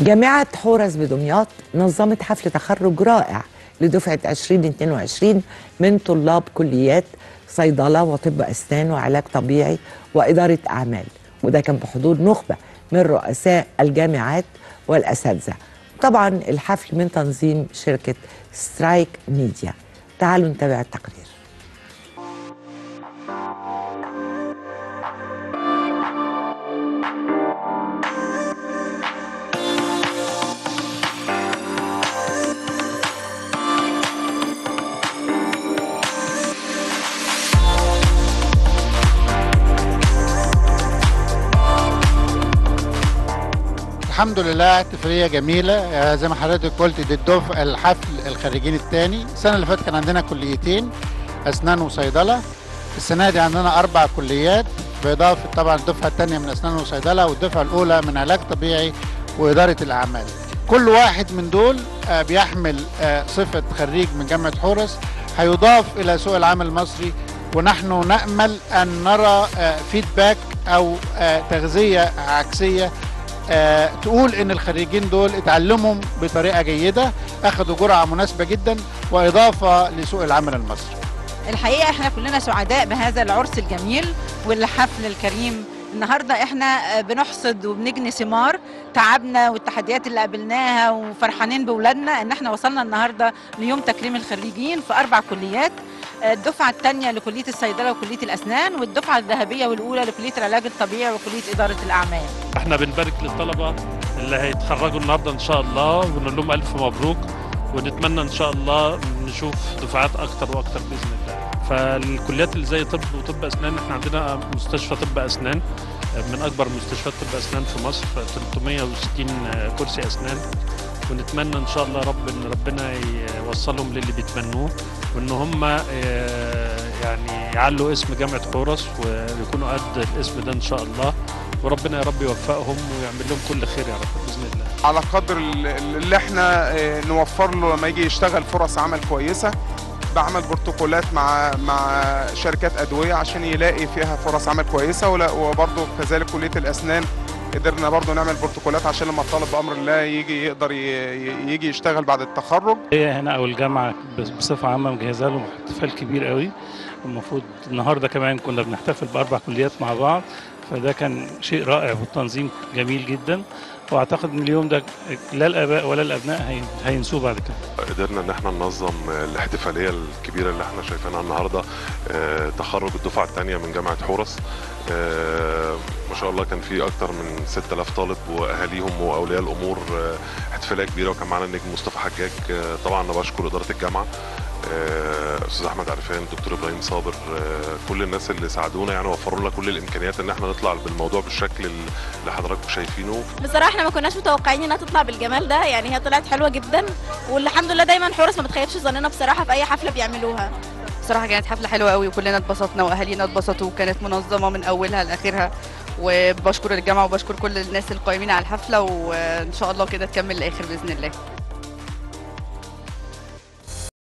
جامعة حورس بدمياط نظمت حفل تخرج رائع لدفعة 2022 من طلاب كليات صيدلة وطب أسنان وعلاج طبيعي وإدارة أعمال وده كان بحضور نخبة من رؤساء الجامعات والأساتذة طبعا الحفل من تنظيم شركة سترايك ميديا تعالوا نتابع التقرير الحمد لله احتفاليه جميله آه، زي ما حضرتك قلت دي الدفع الحفل الخريجين الثاني السنه اللي فاتت كان عندنا كليتين اسنان وصيدله السنه دي عندنا اربع كليات باضافه طبعا الدفعه الثانيه من اسنان وصيدله والدفعه الاولى من علاج طبيعي واداره الاعمال كل واحد من دول آه، بيحمل آه، صفه خريج من جامعه حورس هيضاف الى سوق العمل المصري ونحن نامل ان نرى آه، فيدباك او آه، تغذيه عكسيه آه، تقول ان الخريجين دول اتعلموا بطريقه جيده اخذوا جرعه مناسبه جدا واضافه لسوق العمل المصري الحقيقه احنا كلنا سعداء بهذا العرس الجميل والحفل الكريم النهارده احنا بنحصد وبنجني ثمار تعبنا والتحديات اللي قابلناها وفرحانين باولادنا ان احنا وصلنا النهارده ليوم تكريم الخريجين في اربع كليات الدفعه الثانيه لكليه الصيدله وكليه الاسنان والدفعه الذهبيه والاولى لكليه العلاج الطبيعي وكليه اداره الاعمال احنا بنبارك للطلبه اللي هيتخرجوا النهارده ان شاء الله ونقول لهم الف مبروك ونتمنى ان شاء الله نشوف دفعات اكتر واكتر باذن الله فالكليات اللي زي طب وطب اسنان احنا عندنا مستشفى طب اسنان من اكبر مستشفيات طب اسنان في مصر 360 كرسي اسنان ونتمنى ان شاء الله رب ان ربنا يوصلهم للي بيتمنوه وان هم يعني يعلوا اسم جامعه حورس ويكونوا قد الاسم ده ان شاء الله وربنا يا رب يوفقهم ويعمل لهم كل خير يا رب باذن الله على قدر اللي احنا نوفر له لما يجي يشتغل فرص عمل كويسه بعمل بروتوكولات مع مع شركات ادويه عشان يلاقي فيها فرص عمل كويسه وبرضه كذلك كليه الاسنان قدرنا برضه نعمل بروتوكولات عشان لما الطالب بامر الله يجي يقدر يجي يشتغل بعد التخرج هي هنا او الجامعه بصفه عامه مجهزه لهم احتفال كبير قوي المفروض النهارده كمان كنا بنحتفل باربع كليات مع بعض فده كان شيء رائع والتنظيم جميل جدا واعتقد ان اليوم ده لا الاباء ولا الابناء هينسوه بعد كده قدرنا ان احنا ننظم الاحتفاليه الكبيره اللي احنا شايفينها النهارده تخرج الدفعه الثانيه من جامعه حورس ما شاء الله كان في اكتر من 6000 طالب واهاليهم واولياء الامور احتفاليه كبيره وكان معانا النجم مصطفى حجاج طبعا انا بشكر اداره الجامعه استاذ احمد عرفان دكتور ابراهيم صابر كل الناس اللي ساعدونا يعني وفروا لنا كل الامكانيات ان احنا نطلع بالموضوع بالشكل اللي حضراتكم شايفينه بصراحه احنا ما كناش متوقعين انها تطلع بالجمال ده يعني هي طلعت حلوه جدا والحمد لله دايما حورس ما بتخيبش ظننا بصراحه في اي حفله بيعملوها بصراحه كانت حفله حلوه قوي وكلنا اتبسطنا واهالينا اتبسطوا وكانت منظمه من اولها لاخرها وبشكر الجامعه وبشكر كل الناس القائمين على الحفله وان شاء الله كده تكمل للاخر باذن الله